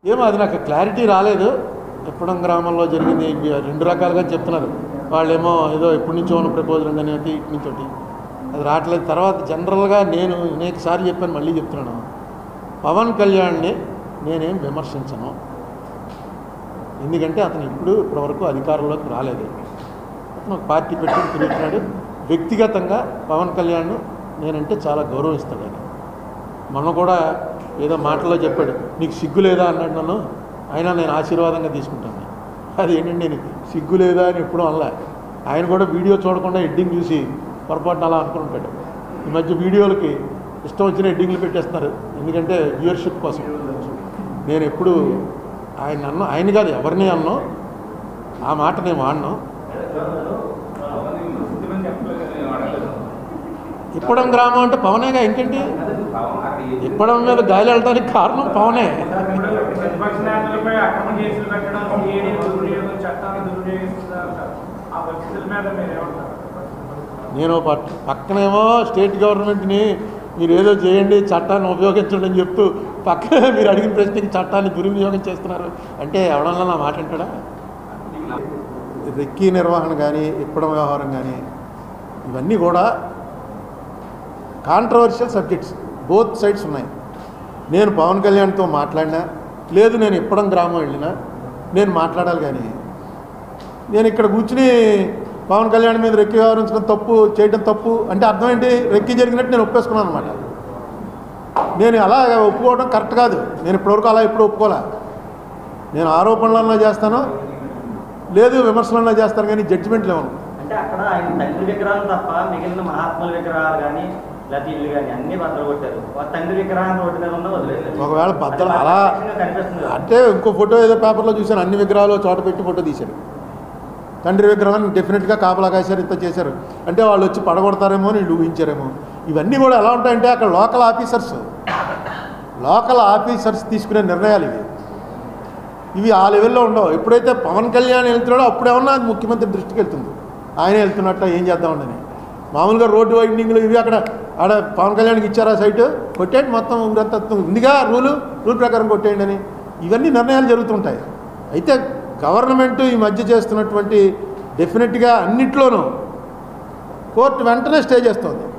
ఏమో అది నాకు క్లారిటీ రాలేదు ఎప్పడం గ్రామంలో జరిగింది ఇవి రెండు రకాలుగా చెప్తున్నారు వాళ్ళేమో ఏదో ఎప్పటి నుంచో ఉన్న ప్రపోజల్ ఉందని ఒకటి ఇటు నుంచి ఒకటి అది రావట్లేదు తర్వాత జనరల్గా నేను అనేక సార్లు చెప్పాను మళ్ళీ చెప్తున్నాను పవన్ కళ్యాణ్ని నేనేం విమర్శించను ఎందుకంటే అతను ఇప్పుడు ఇప్పటివరకు అధికారంలోకి రాలేదు అతను ఒక పార్టీ పెట్టుకుని తిరుగుతున్నాడు వ్యక్తిగతంగా పవన్ కళ్యాణ్ నేనంటే చాలా గౌరవిస్తాడు ఆయన మొన్న కూడా ఏదో మాటల్లో చెప్పాడు నీకు సిగ్గు లేదా అన్నాడు నన్ను అయినా నేను ఆశీర్వాదంగా తీసుకుంటాను అది ఏంటంటే నేను సిగ్గు లేదా అని ఎప్పుడూ అనలే ఆయన కూడా వీడియో చూడకుండా ఎడ్డింగ్ చూసి పొరపాటున అలా అనుకుంటాడు ఈ మధ్య వీడియోలకి ఇష్టం వచ్చిన ఎడ్డింగ్లు పెట్టేస్తున్నారు ఎందుకంటే వ్యూయర్షిప్ కోసం నేను ఎప్పుడు ఆయన అన్న ఆయన కాదు ఎవరిని అన్నో ఆ మాట నేను వాడినాం ఇప్పడం గ్రామం అంటే పవనేగా ఇంకేంటి ఇప్పడం మీద గాలి వెళ్ళడానికి కారణం పవనే ప్రతిపక్ష నేతలపై అక్రమ కేసులు పెట్టడం సిఐడి దుర్వినియోగం చట్టాన్ని దుర్వినియోగిస్తున్నారు ఆ పరిస్థితుల మీద మీరు ఏమంటారు నేను పట్ పక్కనేమో స్టేట్ గవర్నమెంట్ని మీరు ఏదో చేయండి చట్టాన్ని ఉపయోగించండి అని చెప్తూ పక్కనే మీరు అడిగిన ప్రశ్నకి చట్టాన్ని దుర్వినియోగం చేస్తున్నారు అంటే ఎవడన్నా నా మాట అంటాడా రెక్కీ నిర్వహణ కానీ ఇప్పడం వ్యవహారం కానీ ఇవన్నీ కూడా కాంట్రవర్షియల్ సబ్జెక్ట్స్ బోత్ సైడ్స్ ఉన్నాయి నేను పవన్ కళ్యాణ్తో మాట్లాడినా లేదు నేను ఇప్పడం గ్రామం వెళ్ళినా నేను మాట్లాడాలి కానీ నేను ఇక్కడ కూర్చుని పవన్ కళ్యాణ్ మీద రెక్కి వ్యవహరించడం తప్పు చేయడం తప్పు అంటే అర్థం ఏంటి రెక్కి జరిగినట్టు నేను ఒప్పేసుకున్నాను అనమాట నేను అలా ఒప్పుకోవడం కరెక్ట్ కాదు నేను ఇప్పటివరకు అలా ఎప్పుడు ఒప్పుకోలే నేను ఆరోపణలన్నా చేస్తాను లేదు విమర్శలన్నా చేస్తాను కానీ జడ్జిమెంట్లు ఇవ్వను అంటే అక్కడ ఆయన తండ్రి విగ్రహాలు తప్ప మిగిలిన మహాత్ముల విగ్రహాలు కానీ లేకపోతే ఇల్లు కానీ అన్ని బద్దలు కొట్టారు ఒక తండ్రి విగ్రహాన్ని రోడ్డు మీద ఉన్న వదిలేశారు ఒకవేళ బద్దలు అది అలా ప్రత్యక్షంగా కనిపిస్తుంది కదా. అంటే ఇంకో ఫోటో ఏదో పేపర్లో చూశాను అన్ని విగ్రహాలు ఒక చోట పెట్టి ఫోటో తీశారు తండ్రి విగ్రహాన్ని డెఫినెట్గా కాపలా కాశారు ఇంత చేశారు అంటే వాళ్ళు వచ్చి పడగొడతారేమో అని వీళ్ళు ఊహించారేమో ఇవన్నీ కూడా ఎలా ఉంటాయంటే అక్కడ లోకల్ ఆఫీసర్స్ లోకల్ ఆఫీసర్స్ తీసుకునే నిర్ణయాలు ఇవి ఇవి ఆ లెవెల్లో ఉండవు ఎప్పుడైతే పవన్ కళ్యాణ్ వెళ్తున్నాడో అప్పుడేమన్నా అది ముఖ్యమంత్రి దృష్టికి వెళ్తుంది ఆయన వెళ్తున్నట్ట ఏం చేద్దామండి మామూలుగా రోడ్డు వైండింగ్లు ఇవి అక్కడ ఆడ పవన్ కళ్యాణ్కి ఇచ్చారా సైటు కొట్టేయండి మొత్తం ఊరంతా ఉందిగా రూలు రూల్ ప్రకారం కొట్టేయండి అని ఇవన్నీ నిర్ణయాలు జరుగుతుంటాయి అయితే గవర్నమెంట్ ఈ మధ్య చేస్తున్నటువంటి డెఫినెట్గా అన్నిట్లోనూ కోర్టు వెంటనే స్టే చేస్తుంది